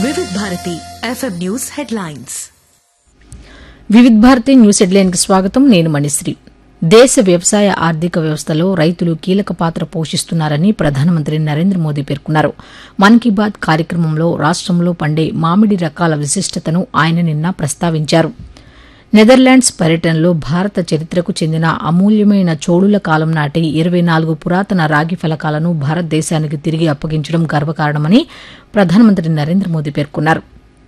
వివిధ Bharati FM news headlines Vividh Bharati news హెడ్లైన్కి స్వాగతం నేను మణిశ్రీ దేశ వ్యవసాయ ఆర్థిక వ్యవస్థలో రైతులు కీలక పాత్ర పోషిస్తున్నారని ప్రధానమంత్రి నరేంద్ర మోదీ పేర్కొన్నారు మన్ కీ బాత్ కార్యక్రమంలో రాష్టంలో పండే మామిడి రకాల విశిష్టతను ఆయన నిన్న ప్రస్తావించారు నెదర్లాండ్స్ పర్యటనలో భారత చరిత్రకు చెందిన అమూల్యమైన చోళుల కాలం నాటి ఇరవై నాలుగు పురాతన రాగి ఫలకాలను భారతదేశానికి తిరిగి అప్పగించడం గర్వకారణమని ప్రధానమంత్రి నరేంద్ర మోదీ పేర్కొన్నారు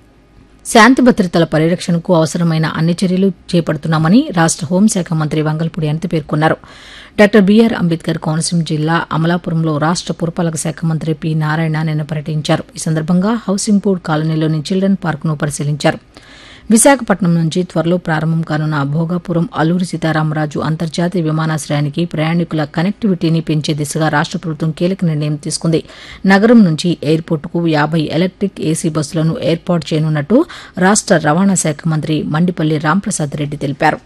శాంతి భద్రతల పరిరక్షణకు అవసరమైన అన్ని చర్యలు చేపడుతున్నామని రాష్ట హోంశాఖ మంత్రి వంగల్పూడి అనిత పేర్కొన్నారు డాక్టర్ బీఆర్ అంబేద్కర్ కోనసీమ జిల్లా అమలాపురంలో రాష్ట పురపాలక శాఖ మంత్రి పి నారాయణ నిన్న పర్యటించారు ఈ సందర్భంగా హౌసింగ్ బోర్డు కాలనీలోని చిల్డ్రన్ పార్కును పరిశీలించారు విశాఖపట్నం నుంచి త్వరలో ప్రారంభం కానున్న భోగాపురం అల్లూరి సీతారామరాజు అంతర్జాతీయ విమానాశ్రయానికి ప్రయాణికుల కనెక్టివిటీని పెంచే దిశగా రాష్ట ప్రభుత్వం కీలక నిర్ణయం తీసుకుంది నగరం నుంచి ఎయిర్పోర్టుకు యాబై ఎలక్ట్రిక్ ఏసీ బస్సులను ఏర్పాటు చేయనున్నట్టు రాష్ట రవాణా శాఖ మంత్రి మండిపల్లి రాంప్రసాద్ రెడ్డి తెలిపారు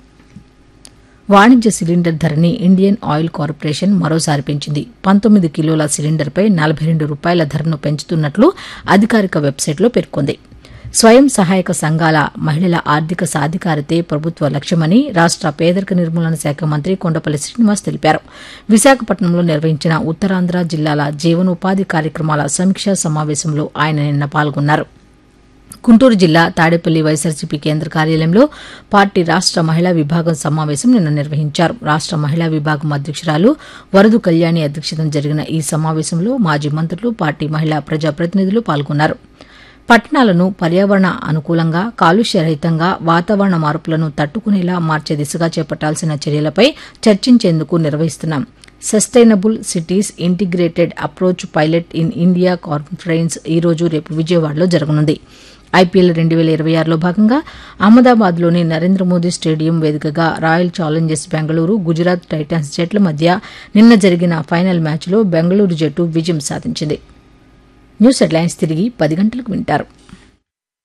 వాణిజ్య సిలిండర్ ధరని ఇండియన్ ఆయిల్ కార్పొరేషన్ మరోసారి పెంచింది పంతొమ్మిది కిలోల సిలిండర్పై నలభై రెండు రూపాయల ధరను పెంచుతున్నట్లు అధికారిక వెబ్సైట్లో పేర్కొంది స్వయం సహాయక సంఘాల మహిళల ఆర్థిక సాధికారతే ప్రభుత్వ లక్ష్యమని రాష్ట పేదరిక నిర్మూలన శాఖ మంత్రి కొండపల్లి శ్రీనివాస్ తెలిపారు విశాఖపట్నంలో నిర్వహించిన ఉత్తరాంధ్ర జిల్లాల జీవనోపాధి కార్యక్రమాల సమీక్షా సమావేశంలో ఆయన నిన్న పాల్గొన్నారు గుంటూరు జిల్లా తాడేపల్లి వైఎస్సార్సీపీ కేంద్ర కార్యాలయంలో పార్టీ రాష్ట మహిళా విభాగం సమావేశం నిన్న నిర్వహించారు రాష్ట మహిళా విభాగం అధ్యక్షురాలు వరదు కళ్యాణి అధ్యక్షతన జరిగిన ఈ సమావేశంలో మాజీ మంత్రులు పార్టీ మహిళా ప్రజాప్రతినిధులు పాల్గొన్నారు పట్టణాలను పర్యావరణ అనుకూలంగా కాలుష్య రహితంగా వాతావరణ మార్పులను తట్టుకునేలా మార్చే దిశగా చేపట్టాల్సిన చర్యలపై చర్చించేందుకు నిర్వహిస్తున్నాం sustainable cities integrated approach pilot in India conference ఈ రోజు రేపు విజయవాడలో జరగనుంది ఐపీఎల్ రెండు వేల ఇరవై ఆరులో భాగంగా అహ్మదాబాద్లోని నరేంద్ర మోదీ స్టేడియం వేదికగా royal challengers Bengaluru Gujarat titans జట్ల మధ్య నిన్న జరిగిన ఫైనల్ మ్యాచ్లో బెంగళూరు జట్టు విజయం సాధించింది న్యూస్ హెడ్లైన్స్ తిరిగి పది గంటలకు వింటారు